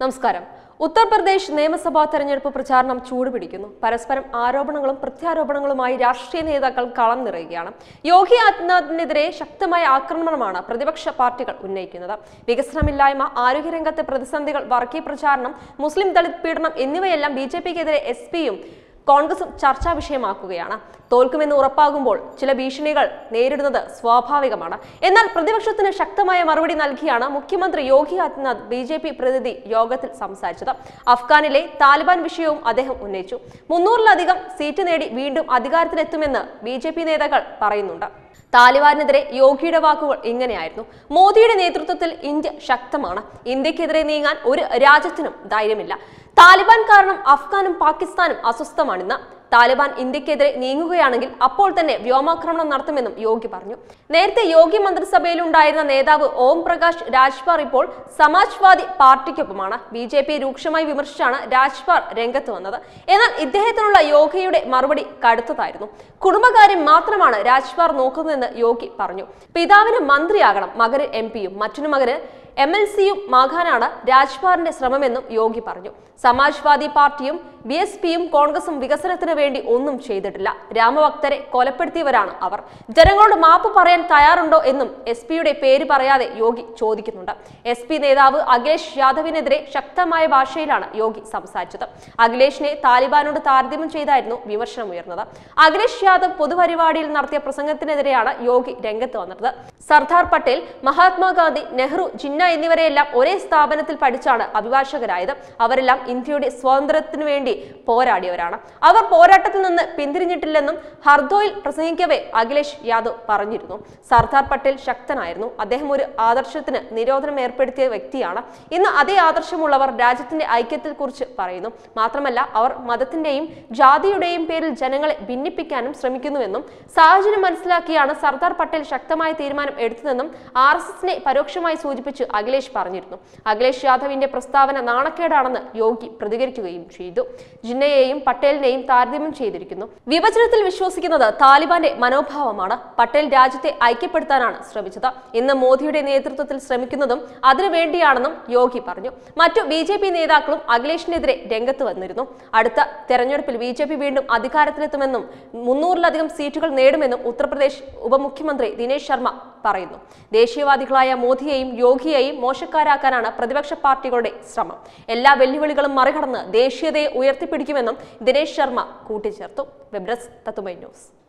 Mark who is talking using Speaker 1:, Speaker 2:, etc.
Speaker 1: നമസ്കാരം ഉത്തർപ്രദേശ് നിയമസഭാ തെരഞ്ഞെടുപ്പ് പ്രചാരണം ചൂടുപിടിക്കുന്നു പരസ്പരം ആരോപണങ്ങളും പ്രത്യാരോപണങ്ങളുമായി രാഷ്ട്രീയ നേതാക്കൾ കളം നിറയുകയാണ് യോഗി ആദിത്യനാഥിനെതിരെ ശക്തമായ ആക്രമണമാണ് പ്രതിപക്ഷ പാർട്ടികൾ ഉന്നയിക്കുന്നത് വികസനമില്ലായ്മ ആരോഗ്യരംഗത്തെ പ്രതിസന്ധികൾ വർഗീയ പ്രചാരണം മുസ്ലിം ദളിത് പീഡനം എന്നിവയെല്ലാം ബി ജെ പിക്കെതിരെ എസ് പിയും കോൺഗ്രസും ചർച്ചാ വിഷയമാക്കുകയാണ് തോൽക്കുമെന്ന് ഉറപ്പാകുമ്പോൾ ചില ഭീഷണികൾ നേരിടുന്നത് സ്വാഭാവികമാണ് എന്നാൽ പ്രതിപക്ഷത്തിന് ശക്തമായ മറുപടി നൽകിയാണ് മുഖ്യമന്ത്രി Yogi Adityanath B J P പ്രതിനിധി യോഗത്തിൽ സംസാരിച്ചത് അഫ്ഗാനിലെ താലിബാൻ വിഷയവും അദ്ദേഹം ഉന്നയിച്ചു മുന്നൂറിലധികം സീറ്റ് നേടി വീണ്ടും അധികാരത്തിലെത്തുമെന്ന് ബി ജെ പി നേതാക്കൾ പറയുന്നുണ്ട് താലിബാനെതിരെ യോഗിയുടെ വാക്കുകൾ ഇങ്ങനെയായിരുന്നു മോദിയുടെ നേതൃത്വത്തിൽ ഇന്ത്യ ശക്തമാണ് ഇന്ത്യക്കെതിരെ നീങ്ങാൻ ഒരു രാജ്യത്തിനും ധൈര്യമില്ല താലിബാൻ കാരണം അഫ്ഗാനും പാകിസ്ഥാനും അസ്വസ്ഥമാണിന്ന് താലിബാൻ ഇന്ത്യക്കെതിരെ നീങ്ങുകയാണെങ്കിൽ അപ്പോൾ തന്നെ വ്യോമാക്രമണം നടത്തുമെന്നും യോഗി പറഞ്ഞു നേരത്തെ യോഗി മന്ത്രിസഭയിലുണ്ടായിരുന്ന നേതാവ് ഓം പ്രകാശ് രാജ്പാർ ഇപ്പോൾ സമാജ്വാദി പാർട്ടിക്കൊപ്പമാണ് ബി ജെ പി രൂക്ഷമായി വിമർശിച്ചാണ് രാജ്പാർ രംഗത്ത് വന്നത് എന്നാൽ ഇദ്ദേഹത്തിനുള്ള യോഗിയുടെ മറുപടി കടുത്തതായിരുന്നു കുടുംബകാര്യം മാത്രമാണ് രാജ്പാർ നോക്കുന്നതെന്ന് യോഗി പറഞ്ഞു പിതാവിന് മന്ത്രിയാകണം മകന് എം പിയും മറ്റൊരു മകന് എം എൽ സിയും മാകാനാണ് രാജ്പാറിന്റെ ശ്രമമെന്നും യോഗി പറഞ്ഞു സമാജ്വാദി പാർട്ടിയും ബി എസ് പിയും കോൺഗ്രസും വികസനത്തിന് വേണ്ടി ഒന്നും ചെയ്തിട്ടില്ല രാമഭക്തരെ കൊലപ്പെടുത്തിയവരാണ് അവർ ജനങ്ങളോട് മാപ്പ് പറയാൻ തയ്യാറുണ്ടോ എന്നും എസ് പിയുടെ പേര് പറയാതെ യോഗി ചോദിക്കുന്നുണ്ട് എസ് പി നേതാവ് അഖിലേഷ് യാദവിനെതിരെ ശക്തമായ ഭാഷയിലാണ് യോഗി സംസാരിച്ചത് അഖിലേഷിനെ താലിബാനോട് താരതമ്യം ചെയ്തായിരുന്നു വിമർശനമുയർന്നത് അഖിലേഷ് യാദവ് പൊതുപരിപാടിയിൽ നടത്തിയ പ്രസംഗത്തിനെതിരെയാണ് യോഗി രംഗത്ത് വന്നത് സർദാർ പട്ടേൽ മഹാത്മാഗാന്ധി നെഹ്റു ജിന്ന എന്നിവരെയെല്ലാം ഒരേ സ്ഥാപനത്തിൽ പഠിച്ചാണ് അഭിഭാഷകരായത് അവരെല്ലാം ഇന്ത്യയുടെ സ്വാതന്ത്ര്യത്തിനു വേണ്ടി പോരാടിയവരാണ് അവർ പോരാട്ടത്തിൽ നിന്ന് പിന്തിരിഞ്ഞിട്ടില്ലെന്നും ഹർദോയിൽ പ്രസംഗിക്കവേ അഖിലേഷ് യാദവ് പറഞ്ഞിരുന്നു സർദാർ പട്ടേൽ ശക്തനായിരുന്നു അദ്ദേഹം ഒരു ആദർശത്തിന് നിരോധനം ഏർപ്പെടുത്തിയ വ്യക്തിയാണ് ഇന്ന് അതേ ആദർശമുള്ളവർ രാജ്യത്തിന്റെ ഐക്യത്തെ കുറിച്ച് പറയുന്നു മാത്രമല്ല അവർ മതത്തിന്റെയും ജാതിയുടെയും പേരിൽ ജനങ്ങളെ ഭിന്നിപ്പിക്കാനും ശ്രമിക്കുന്നുവെന്നും സാഹചര്യം മനസ്സിലാക്കിയാണ് സർദാർ പട്ടേൽ ശക്തമായ തീരുമാനം എടുത്തതെന്നും ആർ എസ് എസിനെ പരോക്ഷമായി സൂചിപ്പിച്ച് അഖിലേഷ് പറഞ്ഞിരുന്നു അഖിലേഷ് യാദവിന്റെ പ്രസ്താവന നാണക്കേടാണെന്ന് യോഗി പ്രതികരിക്കുകയും ചെയ്തു ജിന്നയെയും പട്ടേലിനെയും താരതമ്യം ചെയ്തിരിക്കുന്നു വിഭജനത്തിൽ വിശ്വസിക്കുന്നത് താലിബാന്റെ മനോഭാവമാണ് പട്ടേൽ രാജ്യത്തെ ഐക്യപ്പെടുത്താനാണ് ശ്രമിച്ചത് ഇന്ന് മോദിയുടെ നേതൃത്വത്തിൽ ശ്രമിക്കുന്നതും അതിനു വേണ്ടിയാണെന്നും യോഗി പറഞ്ഞു മറ്റു ബി ജെ പി നേതാക്കളും അഖിലേഷിനെതിരെ രംഗത്ത് വന്നിരുന്നു അടുത്ത തെരഞ്ഞെടുപ്പിൽ ബി ജെ പി വീണ്ടും അധികാരത്തിലെത്തുമെന്നും മുന്നൂറിലധികം സീറ്റുകൾ നേടുമെന്നും ഉത്തർപ്രദേശ് ഉപമുഖ്യമന്ത്രി ദിനേശ് ശർമ്മ പറയുന്നു ദേശീയവാദികളായ മോദിയെയും യോഗിയെയും മോശക്കാരാക്കാനാണ് പ്രതിപക്ഷ പാർട്ടികളുടെ ശ്രമം എല്ലാ വെല്ലുവിളികളും മറികടന്ന് ദേശീയതയെ ഉയർത്തിപ്പിടിക്കുമെന്നും ദിനേശ് ശർമ്മ കൂട്ടിച്ചേർത്തു വെബ് ഡെസ്ക് തത്തുമൈ ന്യൂസ്